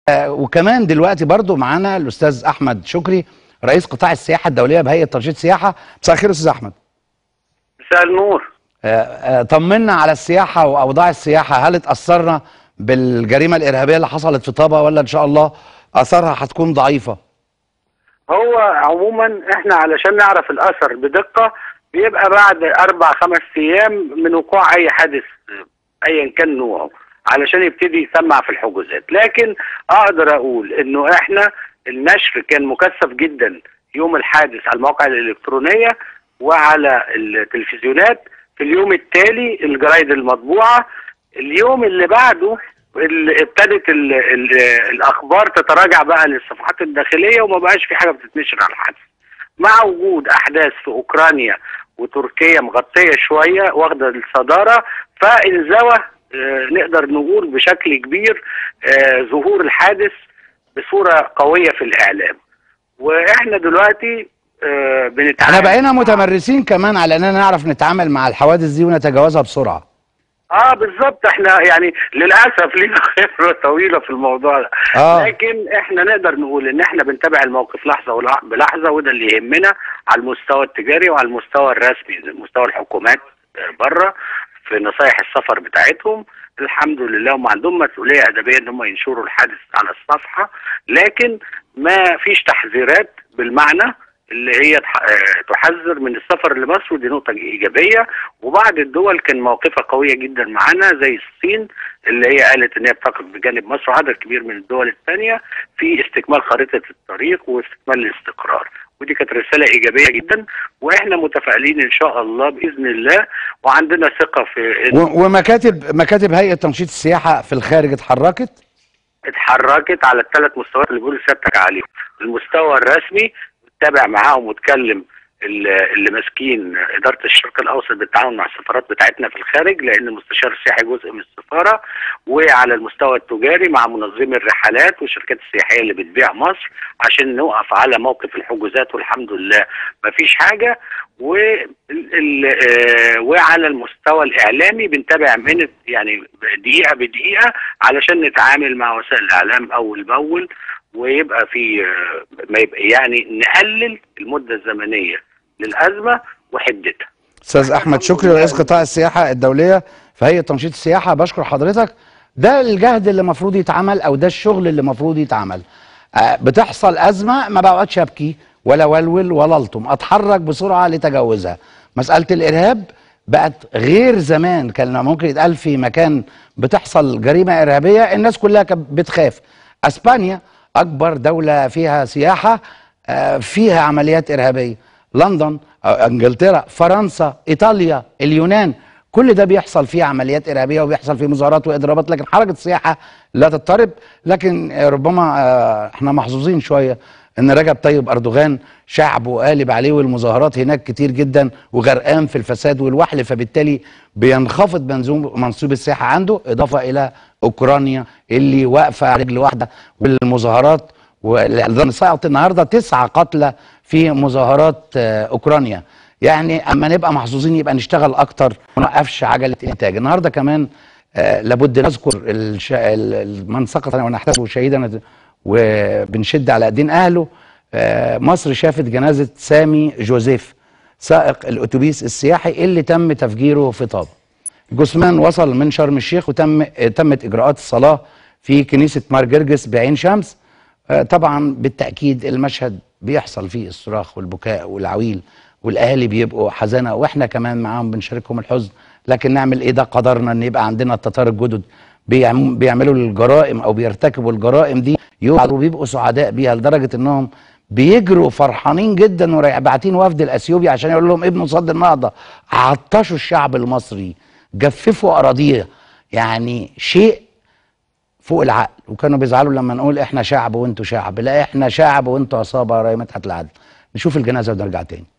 آه، وكمان دلوقتي برضو معانا الاستاذ احمد شكري رئيس قطاع السياحه الدوليه بهيئه ترشيد السياحه مساء الخير يا استاذ احمد مساء النور آه، آه، طمنا على السياحه واوضاع السياحه هل اتاثرنا بالجريمه الارهابيه اللي حصلت في طابا ولا ان شاء الله اثارها هتكون ضعيفه هو عموما احنا علشان نعرف الاثر بدقه بيبقى بعد اربع خمس ايام من وقوع اي حادث ايا كان نوعه علشان يبتدي يسمع في الحجوزات لكن اقدر اقول انه احنا النشر كان مكثف جدا يوم الحادث على المواقع الالكترونيه وعلى التلفزيونات في اليوم التالي الجرايد المطبوعه اليوم اللي بعده اللي ابتدت ال ال الاخبار تتراجع بقى للصفحات الداخليه وما بقاش في حاجه بتتنشر على الحادث مع وجود احداث في اوكرانيا وتركيا مغطيه شويه واخده الصداره فانزوى آه، نقدر نقول بشكل كبير آه، ظهور الحادث بصوره قويه في الاعلام واحنا دلوقتي آه، بنتعامل احنا بقينا متمرسين كمان على اننا نعرف نتعامل مع الحوادث دي ونتجاوزها بسرعه اه بالظبط احنا يعني للاسف لينا خبره طويله في الموضوع ده آه. لكن احنا نقدر نقول ان احنا بنتابع الموقف لحظه ولح- بلحظه وده اللي يهمنا على المستوى التجاري وعلى المستوى الرسمي مستوى الحكومات آه، بره في نصايح السفر بتاعتهم الحمد لله هم عندهم مسؤوليه ادبيه ان هم ينشروا الحادث على الصفحه لكن ما فيش تحذيرات بالمعنى اللي هي تح- آه، تحذر من السفر لمصر ودي نقطة إيجابية وبعض الدول كان موقفها قوية جدا معانا زي الصين اللي هي قالت إن هي بتقف بجانب مصر وعدد كبير من الدول الثانية في استكمال خريطة الطريق واستكمال الاستقرار ودي كانت رسالة إيجابية جدا وإحنا متفائلين إن شاء الله بإذن الله وعندنا ثقة في إن و- ومكاتب مكاتب هيئه تنشيط السياحه في الخارج اتحركت اتحركت على الثلاث مستويات اللي بيقول سيادتك عليهم المستوى الرسمي تابع معاهم واتكلم ال- اللي ماسكين اداره الشرق الاوسط بالتعاون مع السفارات بتاعتنا في الخارج لان المستشار السياحي جزء من السفاره وعلى المستوى التجاري مع منظمي الرحلات والشركات السياحيه اللي بتبيع مصر عشان نقف على موقف الحجوزات والحمد لله مفيش حاجه و ال- آه، وعلى المستوى الاعلامي بنتابع من يعني دقيقه بدقيقه علشان نتعامل مع وسائل الاعلام اول باول ويبقى في آه، ما يبقى يعني نقلل المده الزمنيه للازمه وحدتها استاذ احمد شكري رئيس قطاع السياحه الدوليه في هيئه تنشيط السياحه بشكر حضرتك ده الجهد اللي المفروض يتعمل او ده الشغل اللي المفروض يتعمل آه، بتحصل ازمه ما بقعدش ابكي ولا ولول ولا الطم اتحرك بسرعه لتجاوزها مساله الارهاب بقت غير زمان كان ممكن يتقال في مكان بتحصل جريمه ارهابيه الناس كلها كانت بتخاف اسبانيا اكبر دوله فيها سياحه آه، فيها عمليات ارهابيه لندن آه، انجلترا فرنسا ايطاليا اليونان كل ده بيحصل فيه عمليات ارهابيه وبيحصل فيه مظاهرات واضرابات لكن حركه السياحه لا تضطرب لكن آه، ربما آه، احنا محظوظين شويه ان رجب طيب اردوغان شعبه قالب عليه والمظاهرات هناك كتير جدا وغرقان في الفساد والوحل فبالتالي بينخفض منظوم منصوب السياحه عنده اضافه الى اوكرانيا اللي واقفه على رجل واحده والمظاهرات والصعد النهارده تسعة قتلى في مظاهرات آه، اوكرانيا يعني اما نبقى محظوظين يبقى نشتغل اكتر وما نوقفش عجله الانتاج النهارده كمان آه، لابد نذكر الش... ال- من سقط ونحتسبه شهيدا وبنشد على ايدين اهله آه، مصر شافت جنازه سامي جوزيف سائق الاتوبيس السياحي اللي تم تفجيره في طابا جثمان وصل من شرم الشيخ وتم تمت اجراءات الصلاه في كنيسه مار جرجس بعين شمس آه، طبعا بالتاكيد المشهد بيحصل فيه الصراخ والبكاء والعويل والاهالي بيبقوا حزانه واحنا كمان معاهم بنشاركهم الحزن لكن نعمل ايه ده قدرنا ان يبقى عندنا التتار الجدد بيعم- بيعملوا الجرائم او بيرتكبوا الجرائم دي يقعدوا بيبقوا سعداء بيها لدرجه انهم بيجروا فرحانين جدا وباعتين وفد الاثيوبي عشان يقول لهم ابنوا صد النهضه عطشوا الشعب المصري جففوا اراضيه يعني شيء فوق العقل وكانوا بيزعلوا لما نقول احنا شعب وانتوا شعب لا احنا شعب وانتوا عصابه يا مدحت العدل نشوف الجنازه ونرجع تاني